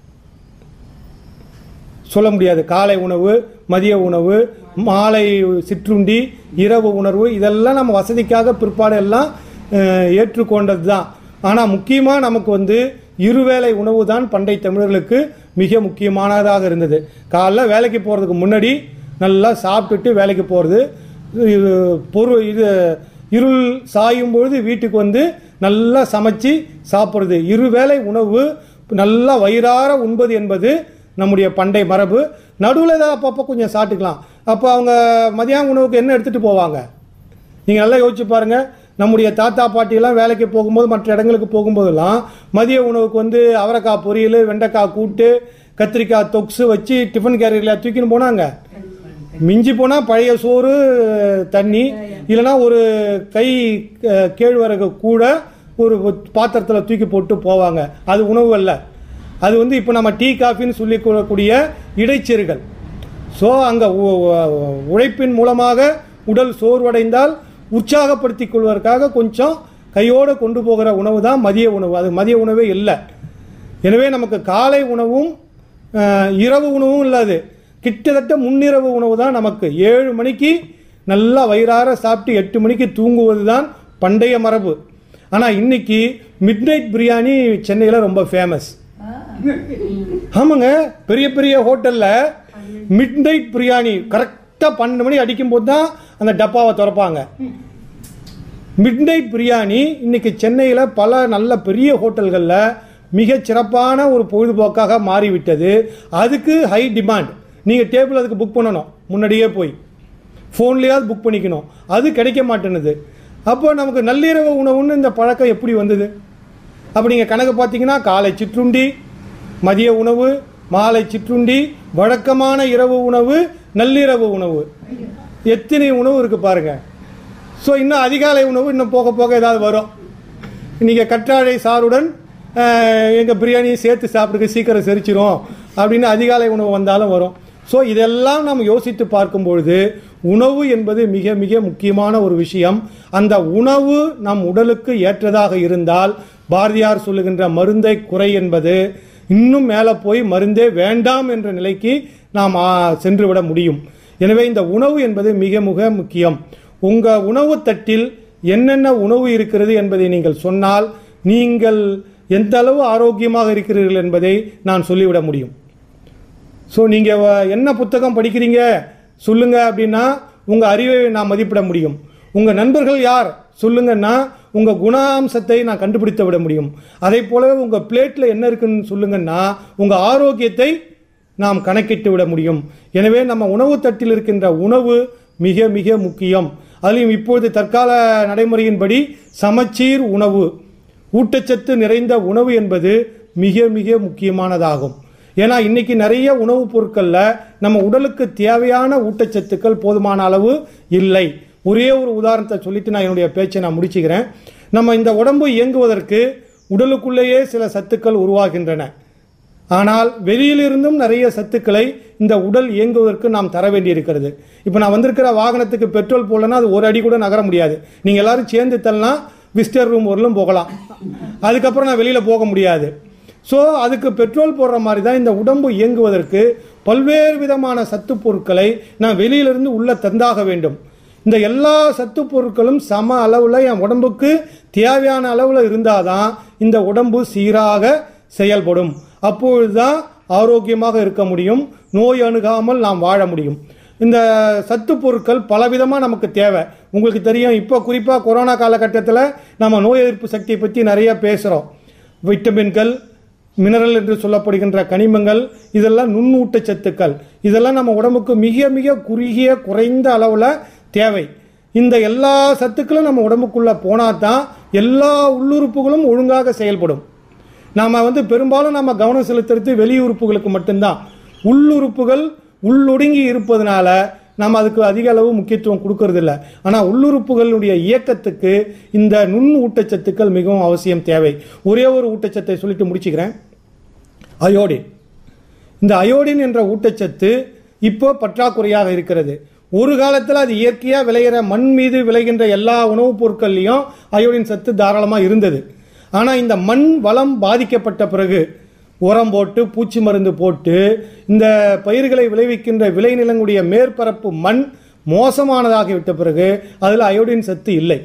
D: சொல்ல முடியாது காலை உணவு மதிய உணவு மாலை சிற்றுண்டி இரவு உணர்வு இதெல்லாம் நம்ம வசதிக்காக பிற்பாடு எல்லாம் அஹ், ஏற்றுக்கொண்டது தான் ஆனால் முக்கியமாக நமக்கு வந்து இருவேளை உணவு தான் பண்டை தமிழர்களுக்கு மிக முக்கியமானதாக இருந்தது காலைல வேலைக்கு போகிறதுக்கு முன்னாடி நல்லா சாப்பிட்டுட்டு வேலைக்கு போகிறது இது பொருள் இது இருள் சாயும் பொழுது வீட்டுக்கு வந்து நல்லா சமைச்சு சாப்பிட்றது இருவேளை உணவு நல்லா வயிறார உண்பது என்பது நம்முடைய பண்டை மரபு நடுவில் ஏதாவது அப்பப்போ கொஞ்சம் சாப்பிட்டுக்கலாம் அப்போ அவங்க மதியான உணவுக்கு என்ன எடுத்துகிட்டு போவாங்க நீங்கள் நல்லா யோசிச்சு பாருங்கள் நம்முடைய தாத்தா பாட்டியெல்லாம் வேலைக்கு போகும்போது மற்ற இடங்களுக்கு போகும்போதெல்லாம் மதிய உணவுக்கு வந்து அவரைக்காய் பொரியல் வெண்டைக்காய் கூட்டு கத்திரிக்காய் தொக்ஸு வச்சு டிஃபன் கேரியரில் தூக்கின்னு போனாங்க மிஞ்சி போனால் பழைய சோறு தண்ணி இல்லைன்னா ஒரு கை அஹ், கேழ்வரகு கூட ஒரு பாத்திரத்தில் தூக்கி போட்டு போவாங்க அது உணவு அல்ல அது வந்து இப்போ நம்ம டீ காஃபின்னு சொல்லி கூறக்கூடிய இடைச்செருகள் ஸோ அங்கே உழைப்பின் மூலமாக உடல் சோர்வடைந்தால் உற்சாகப்படுத்திக் கொள்வதற்காக கொஞ்சம் கையோடு கொண்டு போகிற உணவு தான் மதிய உணவு அது மதிய உணவே இல்லை எனவே நமக்கு காலை உணவும் அஹ், இரவு உணவும் இல்லாது கிட்டத்தட்ட முன்னிரவு உணவு தான் நமக்கு ஏழு மணிக்கு நல்லா வயிறார சாப்பிட்டு எட்டு மணிக்கு தூங்குவது தான் பண்டைய மரபு ஆனால் இன்னைக்கு மிட் நைட் பிரியாணி சென்னையில் ரொம்ப ஃபேமஸ் ஆமாங்க பெரிய பெரிய ஹோட்டலில் மிட் நைட் பிரியாணி கரெக்டாக பன்னெண்டு மணி அடிக்கும்போது தான் அந்த டப்பாவை திறப்பாங்க மிட் நைட் பிரியாணி இன்னைக்கு சென்னையில் பல நல்ல பெரிய ஹோட்டல்களில் மிகச் சிறப்பான ஒரு பொழுதுபோக்காக மாறிவிட்டது அதுக்கு ஹை டிமாண்ட் நீங்கள் டேபிள் அதுக்கு புக் பண்ணணும் முன்னாடியே போய் ஃபோன்லேயாவது புக் பண்ணிக்கணும் அது கிடைக்க மாட்டேனுது அப்போ நமக்கு நள்ளிரவு உணவுன்னு இந்த பழக்கம் எப்படி வந்தது அப்போ நீங்கள் கணக்கு பார்த்தீங்கன்னா காலை சிற்றுண்டி மதிய உணவு மாலை சிற்றுண்டி வழக்கமான இரவு உணவு நள்ளிரவு உணவு எத்தனை உணவு இருக்குது பாருங்கள் ஸோ இன்னும் அதிகாலை உணவு இன்னும் போக போக ஏதாவது வரும் நீங்கள் கற்றாழை சாறுடன் எங்கள் பிரியாணியை சேர்த்து சாப்பிடுங்க சீக்கிரம் செரிச்சிரும் அப்படின்னு அதிகாலை உணவு வந்தாலும் வரும் ஸோ இதெல்லாம் நாம் யோசித்து பார்க்கும்பொழுது உணவு என்பது மிக மிக முக்கியமான ஒரு விஷயம் அந்த உணவு நம் உடலுக்கு ஏற்றதாக இருந்தால் பாரதியார் சொல்லுகின்ற மருந்தை குறை என்பது இன்னும் மேலே போய் மருந்தே வேண்டாம் என்ற நிலைக்கு நாம் ஆ, சென்றுவிட முடியும் எனவே இந்த உணவு என்பது மிக மிக முக்கியம் உங்கள் உணவு தட்டில் என்னென்ன உணவு இருக்கிறது என்பதை நீங்கள் சொன்னால் நீங்கள் எந்த அளவு ஆரோக்கியமாக இருக்கிறீர்கள் என்பதை நான் சொல்லிவிட முடியும் ஸோ நீங்கள் என்ன புத்தகம் படிக்கிறீங்க சொல்லுங்க அப்படின்னா உங்கள் அறிவை நான் மதிப்பிட முடியும் உங்கள் நண்பர்கள் யார் சொல்லுங்கன்னா உங்கள் குணாம்சத்தை நான் கண்டுபிடித்து விட முடியும் அதே போலவே உங்கள் பிளேட்டில் என்ன இருக்குன்னு சொல்லுங்கன்னா உங்கள் ஆரோக்கியத்தை நாம் கணக்கிட்டு விட முடியும் எனவே நம்ம உணவு தட்டில் இருக்கின்ற உணவு மிக மிக முக்கியம் அதுலேயும் இப்பொழுது தற்கால நடைமுறையின்படி சமச்சீர் உணவு ஊட்டச்சத்து நிறைந்த உணவு என்பது மிக மிக முக்கியமானதாகும் ஏன்னா இன்னைக்கு நிறைய உணவுப் பொருட்களில் நம்ம உடலுக்கு தேவையான ஊட்டச்சத்துக்கள் போதுமான அளவு இல்லை ஒரே ஒரு உதாரணத்தை சொல்லிட்டு நான் என்னுடைய பேச்சை நான் முடிச்சுக்கிறேன் நம்ம இந்த உடம்பு இயங்குவதற்கு உடலுக்குள்ளேயே சில சத்துக்கள் உருவாகின்றன ஆனால் வெளியிலிருந்தும் நிறைய சத்துக்களை இந்த உடல் இயங்குவதற்கு நாம் தர வேண்டியிருக்கிறது இப்போ நான் வந்திருக்கிற வாகனத்துக்கு பெட்ரோல் போடலன்னா அது ஒரு அடி கூட நகர முடியாது நீங்கள் எல்லாரும் சேர்ந்து தள்ளனா விஸ்டர் ரூம் வரலும் போகலாம் அதுக்கப்புறம் நான் வெளியில் போக முடியாது ஸோ அதுக்கு பெட்ரோல் போடுற மாதிரி தான் இந்த உடம்பு இயங்குவதற்கு பல்வேறு விதமான சத்து பொருட்களை நான் வெளியிலிருந்து உள்ள தந்தாக வேண்டும் இந்த எல்லா சத்து பொருட்களும் சம அளவில் என் உடம்புக்கு தேவையான அளவில் இருந்தால் தான் இந்த உடம்பு சீராக செயல்படும் அப்பொழுதுதான் ஆரோக்கியமாக இருக்க முடியும் நோய் அணுகாமல் நாம் வாழ முடியும் இந்த சத்து பொருட்கள் பலவிதமாக நமக்கு தேவை உங்களுக்கு தெரியும் இப்போ குறிப்பாக கொரோனா காலகட்டத்தில் நம்ம நோய் எதிர்ப்பு சக்தியை பற்றி நிறைய பேசுகிறோம் விட்டமின்கள் மினரல் என்று சொல்லப்படுகின்ற கனிமங்கள் இதெல்லாம் நுண்ணூட்டச்சத்துக்கள் இதெல்லாம் நம்ம உடம்புக்கு மிக மிக குறுகிய குறைந்த அளவில் தேவை இந்த எல்லா சத்துக்களும் நம்ம உடம்புக்குள்ளே போனால் தான் எல்லா உள்ளுறுப்புகளும் ஒழுங்காக செயல்படும் நாம் வந்து பெரும்பாலும் நம்ம கவனம் செலுத்துறது வெளி உறுப்புகளுக்கு மட்டும்தான் உள்ளுறுப்புகள் உள்ளொடுங்கி இருப்பதனால நம்ம அதுக்கு அதிக அளவு முக்கியத்துவம் கொடுக்கறதில்ல ஆனால் உள்ளுறுப்புகளுடைய இயக்கத்துக்கு இந்த நுண் ஊட்டச்சத்துக்கள் மிகவும் அவசியம் தேவை ஒரே ஒரு ஊட்டச்சத்தை சொல்லிட்டு முடிச்சுக்கிறேன் அயோடின் இந்த அயோடின் என்ற ஊட்டச்சத்து இப்போ பற்றாக்குறையாக இருக்கிறது ஒரு காலத்தில் அது இயற்கையாக விளையிற மண் மீது விளைகின்ற எல்லா உணவுப் பொருட்கள்லையும் அயோடின் சத்து தாராளமாக இருந்தது ஆனால் இந்த மண் வளம் பாதிக்கப்பட்ட பிறகு உரம் போட்டு பூச்சி மருந்து போட்டு இந்த பயிர்களை விளைவிக்கின்ற விளைநிலங்களுடைய மேற்பரப்பு மண் மோசமானதாகிவிட்ட பிறகு அதில் அயோடின் சத்து இல்லை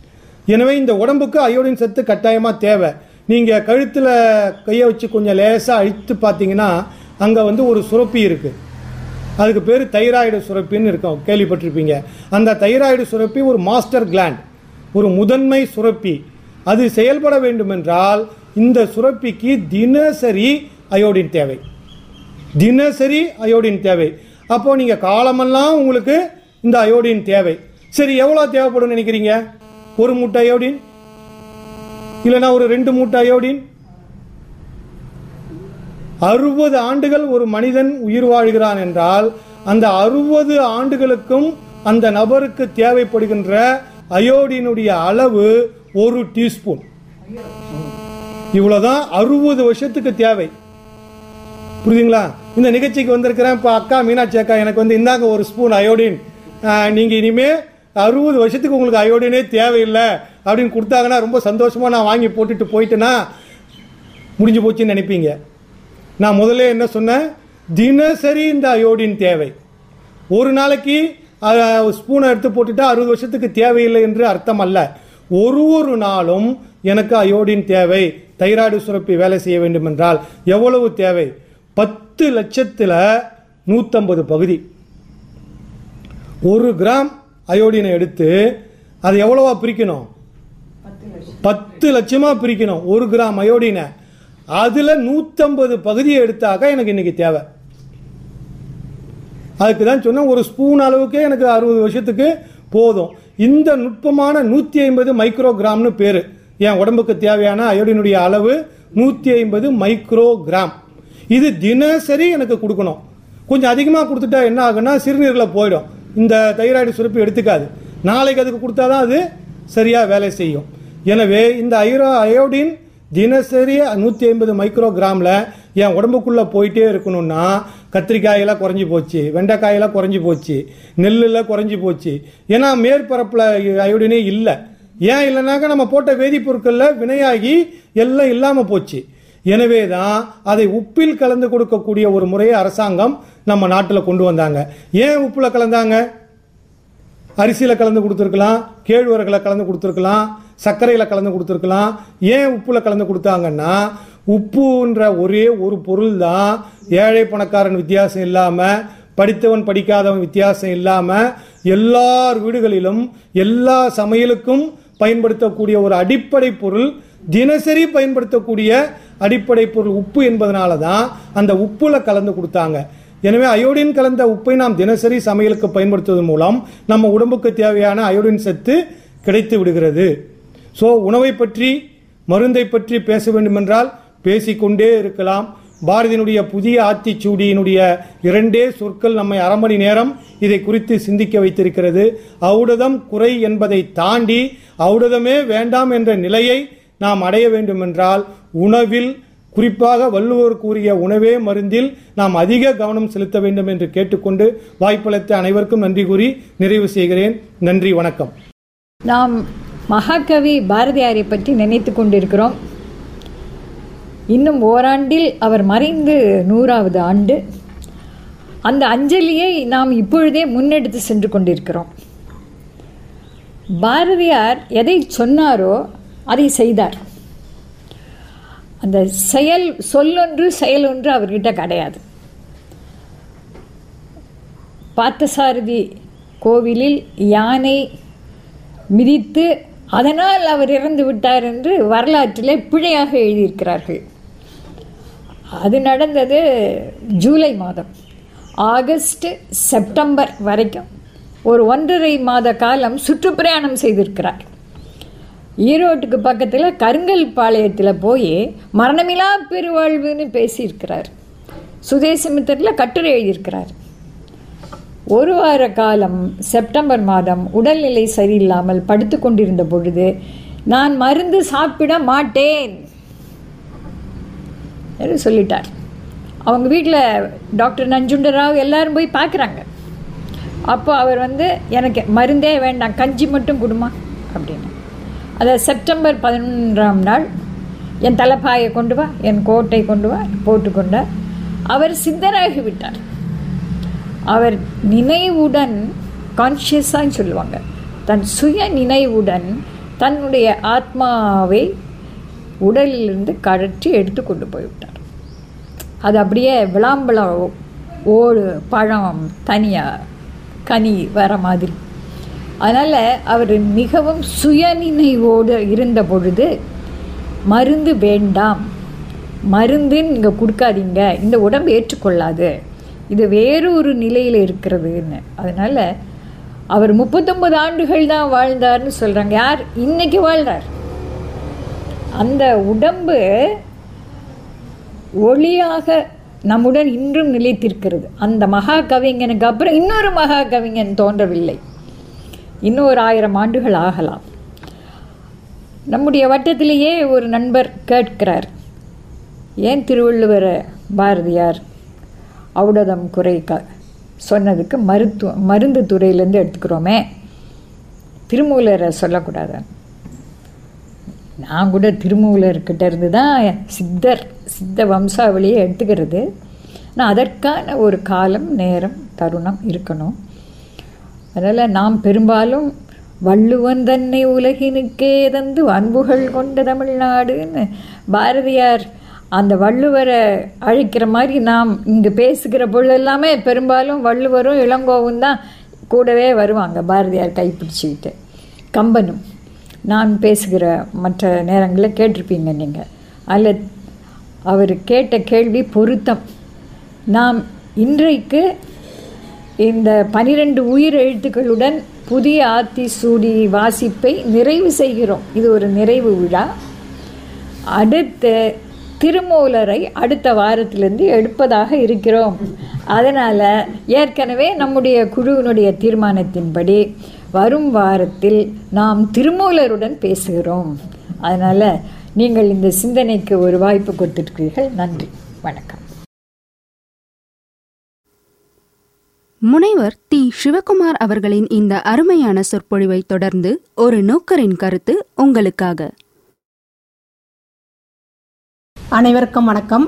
D: எனவே இந்த உடம்புக்கு அயோடின் சத்து கட்டாயமாக தேவை நீங்கள் கழுத்தில் கையை வச்சு கொஞ்சம் லேசாக அழித்து பார்த்தீங்கன்னா அங்கே வந்து ஒரு சுரப்பி இருக்குது அதுக்கு பேர் தைராய்டு சுரப்பின்னு இருக்கும் கேள்விப்பட்டிருப்பீங்க அந்த தைராய்டு சுரப்பி ஒரு மாஸ்டர் கிளாண்ட் ஒரு முதன்மை சுரப்பி அது செயல்பட வேண்டுமென்றால் இந்த சுரப்பிக்கு தினசரி அயோடின் தேவை தினசரி அயோடின் தேவை அப்போ நீங்கள் காலமெல்லாம் உங்களுக்கு இந்த அயோடின் தேவை சரி எவ்வளோ தேவைப்படும் நினைக்கிறீங்க ஒரு மூட்டை அயோடின் இல்லைன்னா ஒரு ரெண்டு மூட்டை அயோடின் அறுபது ஆண்டுகள் ஒரு மனிதன் உயிர் வாழ்கிறான் என்றால் அந்த அறுபது ஆண்டுகளுக்கும் அந்த நபருக்கு தேவைப்படுகின்ற அயோடினுடைய அளவு ஒரு டீஸ்பூன் இவ்வளவுதான் அறுபது வருஷத்துக்கு தேவை புரியுதுங்களா இந்த நிகழ்ச்சிக்கு வந்திருக்கிறேன் இப்போ அக்கா மீனாட்சி அக்கா எனக்கு வந்து இந்தாங்க ஒரு ஸ்பூன் அயோடின் ஆஹ், நீங்க இனிமே அறுபது வருஷத்துக்கு உங்களுக்கு அயோடினே தேவையில்லை அப்படின்னு கொடுத்தாங்கன்னா ரொம்ப சந்தோஷமா நான் வாங்கி போட்டுட்டு போயிட்டேன்னா முடிஞ்சு போச்சுன்னு நினைப்பீங்க நான் முதல்ல என்ன சொன்னேன் தினசரி இந்த அயோடின் தேவை ஒரு நாளைக்கு ஸ்பூனை எடுத்து போட்டுட்டா அறுபது வருஷத்துக்கு தேவையில்லை என்று அர்த்தம் அல்ல ஒரு ஒரு நாளும் எனக்கு அயோடின் தேவை தைராய்டு சுரப்பி வேலை செய்ய வேண்டும் என்றால் எவ்வளவு தேவை பத்து லட்சத்தில் நூற்றம்பது பகுதி ஒரு கிராம் அயோடினை எடுத்து அதை எவ்வளவா பிரிக்கணும் பத்து லட்சமா பிரிக்கணும் ஒரு கிராம் அயோடினை அதுல நூத்தம்பது பகுதியை எடுத்தாக்க எனக்கு இன்னைக்கு தேவை அதுக்கு தான் சொன்னேன் ஒரு ஸ்பூன் அளவுக்கே எனக்கு அறுபது வருஷத்துக்கு போதும் இந்த நுட்பமான நூற்றி ஐம்பது மைக்ரோகிராம்னு பேர் என் உடம்புக்கு தேவையான அயோடினுடைய அளவு நூற்றி ஐம்பது மைக்ரோகிராம் இது தினசரி எனக்கு கொடுக்கணும் கொஞ்சம் அதிகமாக கொடுத்துட்டா என்ன ஆகுன்னா சிறுநீரில் போயிடும் இந்த தைராய்டு சுரப்பி எடுத்துக்காது நாளைக்கு அதுக்கு கொடுத்தாதான் அது சரியாக வேலை செய்யும் எனவே இந்த ஐரோ அயோடின் தினசரி நூற்றி ஐம்பது மைக்ரோகிராமில் என் உடம்புக்குள்ளே போயிட்டே இருக்கணும்னா கத்திரிக்காயெல்லாம் குறைஞ்சி போச்சு வெண்டைக்காயெல்லாம் குறைஞ்சி போச்சு நெல்லில் குறைஞ்சி போச்சு ஏன்னா மேற்பரப்பில் அயோடினே இல்லை ஏன் இல்லைனாக்கா நம்ம போட்ட வேதிப்பொருட்களில் வினையாகி எல்லாம் இல்லாமல் போச்சு எனவே தான் அதை உப்பில் கலந்து கொடுக்கக்கூடிய ஒரு முறையை அரசாங்கம் நம்ம நாட்டில் கொண்டு வந்தாங்க ஏன் உப்பில் கலந்தாங்க அரிசியில் கலந்து கொடுத்துருக்கலாம் கேழ்வரகுல கலந்து கொடுத்துருக்கலாம் சர்க்கரையில் கலந்து கொடுத்துருக்கலாம் ஏன் உப்புல கலந்து கொடுத்தாங்கன்னா உப்புன்ற ஒரே ஒரு பொருள் தான் ஏழை பணக்காரன் வித்தியாசம் இல்லாமல் படித்தவன் படிக்காதவன் வித்தியாசம் இல்லாமல் எல்லார் வீடுகளிலும் எல்லா சமையலுக்கும் பயன்படுத்தக்கூடிய ஒரு அடிப்படை பொருள் தினசரி பயன்படுத்தக்கூடிய அடிப்படை பொருள் உப்பு என்பதனால தான் அந்த உப்புல கலந்து கொடுத்தாங்க எனவே அயோடின் கலந்த உப்பை நாம் தினசரி சமையலுக்கு பயன்படுத்துவதன் மூலம் நம்ம உடம்புக்கு தேவையான அயோடின் சத்து கிடைத்து விடுகிறது ஸோ உணவை பற்றி மருந்தை பற்றி பேச வேண்டுமென்றால் பேசிக்கொண்டே இருக்கலாம் பாரதியினுடைய புதிய ஆத்திச்சூடியினுடைய இரண்டே சொற்கள் நம்மை அரை மணி நேரம் இதை குறித்து சிந்திக்க வைத்திருக்கிறது ஔடதம் குறை என்பதை தாண்டி ஔடதமே வேண்டாம் என்ற நிலையை நாம் அடைய வேண்டுமென்றால் உணவில் குறிப்பாக வள்ளுவர் கூறிய உணவே மருந்தில் நாம் அதிக கவனம் செலுத்த வேண்டும் என்று கேட்டுக்கொண்டு வாய்ப்பளித்த அனைவருக்கும் நன்றி கூறி நிறைவு செய்கிறேன் நன்றி வணக்கம்
C: நாம் மகாகவி பாரதியாரை பற்றி நினைத்து கொண்டிருக்கிறோம் இன்னும் ஓராண்டில் அவர் மறைந்து நூறாவது ஆண்டு அந்த அஞ்சலியை நாம் இப்பொழுதே முன்னெடுத்து சென்று கொண்டிருக்கிறோம் பாரதியார் எதை சொன்னாரோ அதை செய்தார் அந்த செயல் சொல்லொன்று செயலொன்று அவர்கிட்ட கிடையாது பார்த்தசாரதி கோவிலில் யானை மிதித்து அதனால் அவர் இறந்து விட்டார் என்று வரலாற்றிலே பிழையாக எழுதியிருக்கிறார்கள் அது நடந்தது ஜூலை மாதம் ஆகஸ்ட் செப்டம்பர் வரைக்கும் ஒரு ஒன்றரை மாத காலம் சுற்றுப்பிரயாணம் செய்திருக்கிறார் ஈரோட்டுக்கு பக்கத்தில் கருங்கல் பாளையத்தில் போய் மரணமிலா பெருவாழ்வுன்னு பேசியிருக்கிறார் சுதேசமித்திரத்தில் கட்டுரை எழுதியிருக்கிறார் ஒரு வார காலம் செப்டம்பர் மாதம் உடல்நிலை சரியில்லாமல் படுத்து கொண்டிருந்த பொழுது நான் மருந்து சாப்பிட மாட்டேன் என்று சொல்லிட்டார் அவங்க வீட்டில் டாக்டர் நஞ்சுண்டராவ் எல்லாரும் போய் பார்க்குறாங்க அப்போ அவர் வந்து எனக்கு மருந்தே வேண்டாம் கஞ்சி மட்டும் கொடுமா அப்படின்னு அதை செப்டம்பர் பதினொன்றாம் நாள் என் தலைப்பாயை கொண்டு வா என் கோட்டை கொண்டு வா போட்டுக்கொண்டார் அவர் சித்தராகி விட்டார் அவர் நினைவுடன் கான்ஷியஸான்னு சொல்லுவாங்க தன் சுய நினைவுடன் தன்னுடைய ஆத்மாவை உடலிலிருந்து கழற்றி எடுத்து கொண்டு போய்விட்டார் அது அப்படியே விளாம்பழம் ஓடு பழம் தனியாக கனி வர மாதிரி அதனால் அவர் மிகவும் சுயநினைவோடு இருந்த பொழுது மருந்து வேண்டாம் மருந்து நீங்கள் கொடுக்காதீங்க இந்த உடம்பு ஏற்றுக்கொள்ளாது இது வேறொரு நிலையில் இருக்கிறதுன்னு அதனால் அவர் முப்பத்தொன்பது ஆண்டுகள் தான் வாழ்ந்தார்னு சொல்கிறாங்க யார் இன்னைக்கு வாழ்றார் அந்த உடம்பு ஒளியாக நம்முடன் இன்றும் நிலைத்திருக்கிறது அந்த மகா கவிஞனுக்கு அப்புறம் இன்னொரு மகா கவிஞன் தோன்றவில்லை இன்னும் ஒரு ஆயிரம் ஆண்டுகள் ஆகலாம் நம்முடைய வட்டத்திலேயே ஒரு நண்பர் கேட்கிறார் ஏன் திருவள்ளுவர் பாரதியார் ஔடதம் குறை க சொன்னதுக்கு மருத்துவ மருந்து துறையிலேருந்து எடுத்துக்கிறோமே திருமூலரை சொல்லக்கூடாது நான் கூட திருமூலர்கிட்ட இருந்து தான் சித்தர் சித்த வம்சாவளியை எடுத்துக்கிறது நான் அதற்கான ஒரு காலம் நேரம் தருணம் இருக்கணும் அதனால் நாம் பெரும்பாலும் வள்ளுவன் தன்னை உலகினுக்கே தந்து அன்புகள் கொண்ட தமிழ்நாடுன்னு பாரதியார் அந்த வள்ளுவரை அழைக்கிற மாதிரி நாம் இங்கே பேசுகிற பொழுது எல்லாமே பெரும்பாலும் வள்ளுவரும் இளங்கோவும் தான் கூடவே வருவாங்க பாரதியார் கைப்பிடிச்சிக்கிட்டு கம்பனும் நான் பேசுகிற மற்ற நேரங்களில் கேட்டிருப்பீங்க நீங்கள் அதில் அவர் கேட்ட கேள்வி பொருத்தம் நாம் இன்றைக்கு இந்த பனிரெண்டு உயிர் எழுத்துக்களுடன் புதிய ஆத்தி சூடி வாசிப்பை நிறைவு செய்கிறோம் இது ஒரு நிறைவு விழா அடுத்து திருமூலரை அடுத்த வாரத்திலிருந்து எடுப்பதாக இருக்கிறோம் அதனால் ஏற்கனவே நம்முடைய குழுவினுடைய தீர்மானத்தின்படி வரும் வாரத்தில் நாம் திருமூலருடன் பேசுகிறோம் அதனால் நீங்கள் இந்த சிந்தனைக்கு ஒரு வாய்ப்பு கொடுத்துருக்கிறீர்கள் நன்றி வணக்கம்
B: முனைவர் தி சிவகுமார் அவர்களின் இந்த அருமையான சொற்பொழிவை தொடர்ந்து ஒரு நோக்கரின் கருத்து உங்களுக்காக
E: அனைவருக்கும் வணக்கம்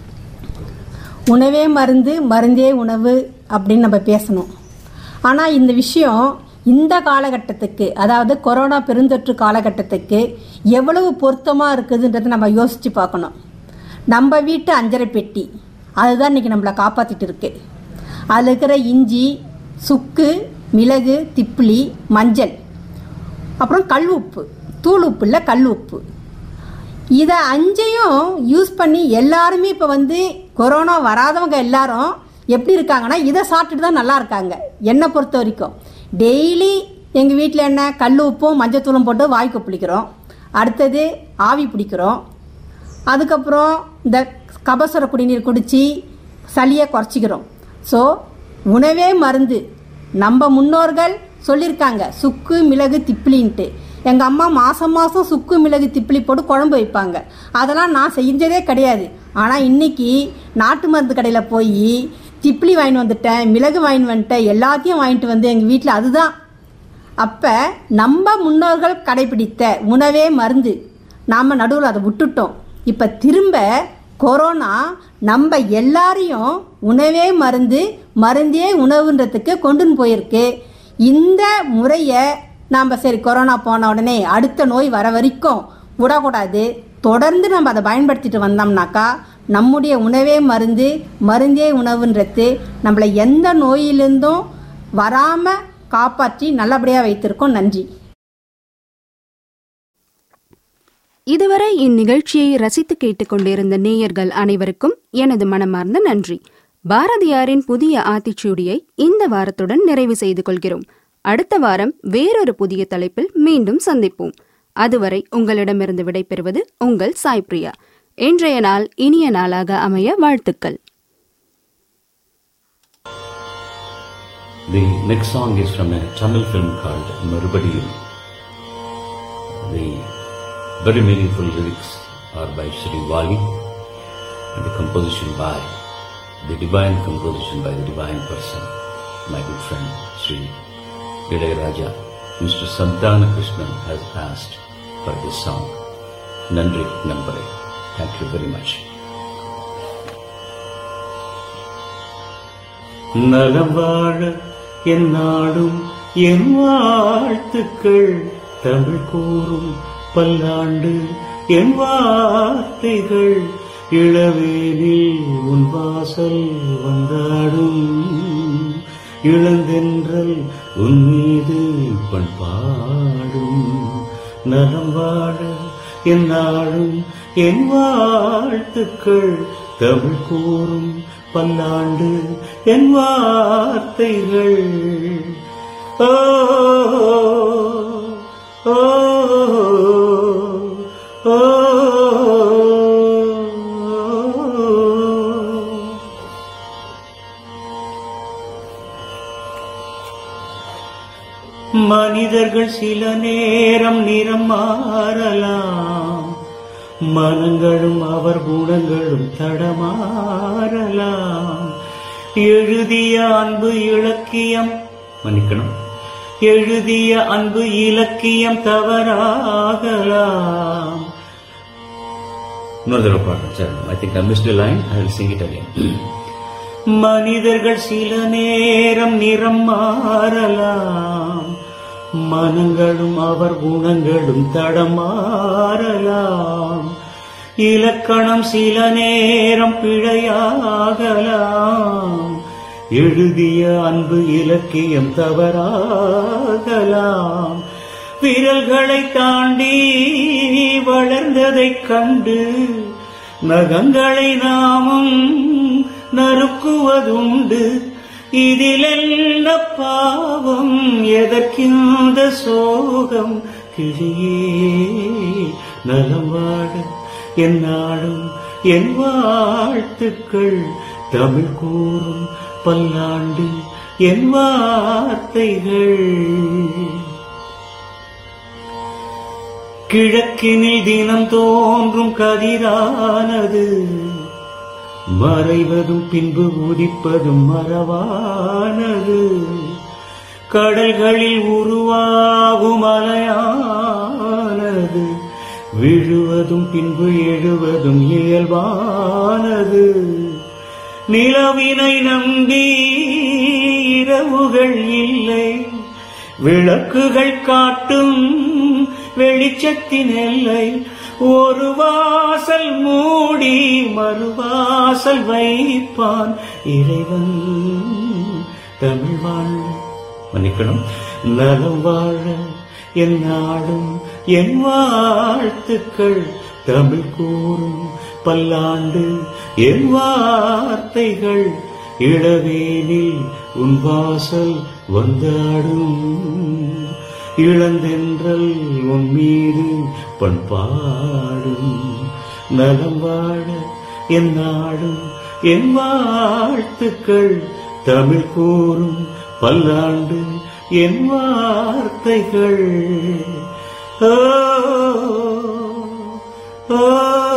E: உணவே மருந்து மருந்தே உணவு அப்படின்னு நம்ம பேசணும் ஆனால் இந்த விஷயம் இந்த காலகட்டத்துக்கு அதாவது கொரோனா பெருந்தொற்று காலகட்டத்துக்கு எவ்வளவு பொருத்தமாக இருக்குதுன்றதை நம்ம யோசித்து பார்க்கணும் நம்ம வீட்டு அஞ்சரை பெட்டி அதுதான் இன்றைக்கி நம்மளை காப்பாற்றிட்டு இருக்கு அதில் இருக்கிற இஞ்சி சுக்கு மிளகு திப்பிலி மஞ்சள் அப்புறம் கல் உப்பு தூள் உப்பு இல்லை கல் உப்பு இதை அஞ்சையும் யூஸ் பண்ணி எல்லாருமே இப்போ வந்து கொரோனா வராதவங்க எல்லாரும் எப்படி இருக்காங்கன்னா இதை சாப்பிட்டுட்டு தான் நல்லா இருக்காங்க என்னை பொறுத்த வரைக்கும் டெய்லி எங்கள் வீட்டில் என்ன கல் உப்பும் மஞ்சத்தூளும் போட்டு வாய் கொப்பளிக்கிறோம் அடுத்தது ஆவி பிடிக்கிறோம் அதுக்கப்புறம் இந்த கபசுர குடிநீர் குடித்து சளியை குறைச்சிக்கிறோம் ஸோ உணவே மருந்து நம்ம முன்னோர்கள் சொல்லியிருக்காங்க சுக்கு மிளகு திப்பிலின்ட்டு எங்கள் அம்மா மாதம் மாதம் சுக்கு மிளகு திப்பிலி போட்டு குழம்பு வைப்பாங்க அதெல்லாம் நான் செஞ்சதே கிடையாது ஆனால் இன்னைக்கு நாட்டு மருந்து கடையில் போய் திப்பிலி வாங்கிட்டு வந்துட்டேன் மிளகு வாங்கிட்டு வந்துட்டேன் எல்லாத்தையும் வாங்கிட்டு வந்து எங்கள் வீட்டில் அதுதான் அப்போ நம்ம முன்னோர்கள் கடைபிடித்த உணவே மருந்து நாம் நடுவில் அதை விட்டுட்டோம் இப்போ திரும்ப கொரோனா நம்ம எல்லாரையும் உணவே மருந்து மருந்தே உணவுன்றதுக்கு கொண்டுன்னு போயிருக்கு இந்த முறையை நாம் சரி கொரோனா போன உடனே அடுத்த நோய் வர வரைக்கும் விடக்கூடாது தொடர்ந்து நம்ம அதை பயன்படுத்திட்டு வந்தோம்னாக்கா நம்முடைய உணவே மருந்து மருந்தே உணவுன்றது நம்மளை எந்த நோயிலிருந்தும் வராமல் காப்பாற்றி நல்லபடியாக வைத்திருக்கோம் நன்றி
B: இதுவரை இந்நிகழ்ச்சியை ரசித்து கேட்டுக்கொண்டிருந்த நேயர்கள் அனைவருக்கும் எனது மனமார்ந்த நன்றி பாரதியாரின் புதிய ஆத்திச்சூடியை இந்த வாரத்துடன் நிறைவு செய்து கொள்கிறோம் அடுத்த வாரம் வேறொரு புதிய தலைப்பில் மீண்டும் சந்திப்போம் அதுவரை உங்களிடமிருந்து விடைபெறுவது உங்கள் சாய் பிரியா இன்றைய நாள் இனிய நாளாக அமைய வாழ்த்துக்கள்
F: The next song is from a Tamil film called Marubadiyum. The very meaningful lyrics are by Sri Wali and the composition by the divine composition by the divine person, my good friend Sri Ilayaraja. Mr. Santana Krishnan has asked for this song. Nandri Nambare. Thank you very much. நலம் வாழ என் நாடும் என் வாழ்த்துக்கள் தமிழ் கூறும் பல்லாண்டு என் வார்த்தைகள் இளவேனில் உன் வாசல் வந்தாடும் இளந்தென்றல் உன் மீது பண்பாடும் நலம் வாழ என் நாடும் என் வாழ்த்துக்கள் தமிழ் கூறும் பல்லாண்டு என் வார்த்தைகள் ஓ ஓ ஓ மனிதர்கள் சில நேரம் நிறம் மாறலாம் மனங்களும் அவர் குணங்களும் தடமாறலாம் எழுதிய அன்பு இலக்கியம் மன்னிக்கணும் எழுதிய அன்பு இலக்கியம் தவறாகலாம் இன்னொரு தடவை பாடுறேன் சரி I think I missed line I will sing it again மனிதர்கள் சில நேரம் நிறம் மாறலாம் மனங்களும் அவர் குணங்களும் தடமாறலாம் இலக்கணம் சில நேரம் பிழையாகலாம் எழுதிய அன்பு இலக்கியம் தவறாகலாம் விரல்களை தாண்டி வளர்ந்ததைக் கண்டு நகங்களை நாமும் நறுக்குவதுண்டு இதில் என்ன பாவம் எதற்கிந்த சோகம் கிளியே நலம் வாழ என் நாடும் என் வாழ்த்துக்கள் தமிழ் கூறும் பல்லாண்டு என் வார்த்தைகள் கிழக்கினில் தினம் தோன்றும் கதிரானது மறைவதும் பின்பு உதிப்பதும் மறவானது கடல்களில் உருவாகும் அலையானது விழுவதும் பின்பு எழுவதும் இயல்பானது நிலவினை நம்பி இரவுகள் இல்லை விளக்குகள் காட்டும் வெளிச்சத்தின் எல்லை ஒரு வாசல் மூடி மறுவாசல் வைப்பான் இறைவன் தமிழ் வாழ மன்னிக்கணும் நலம் வாழ என் நாடும் என் வாழ்த்துக்கள் தமிழ் கூறும் பல்லாண்டு என் வார்த்தைகள் இளவேனில் உன் வாசல் வந்தாடும் இளந்தென்றல் உன் மீது பண்பாடும் நலம் வாழ என் நாடும் என் வாழ்த்துக்கள் தமிழ் கூறும் பல்லாண்டு என் வார்த்தைகள் ஓ ஓ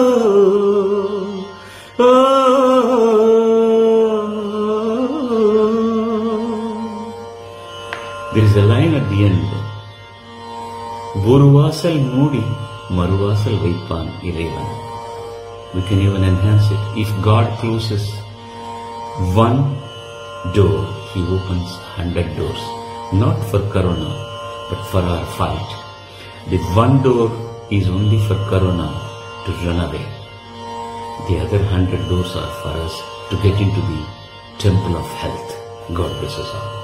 F: There is a line at the end. ஒரு வாசல் மூடி மறுவாசல் வைப்பான் இறைவன் we can even enhance it if god closes one door he opens 100 doors not for corona but for our fight the one door is only for corona to run away the other 100 doors are for us to get into the temple of health god bless us all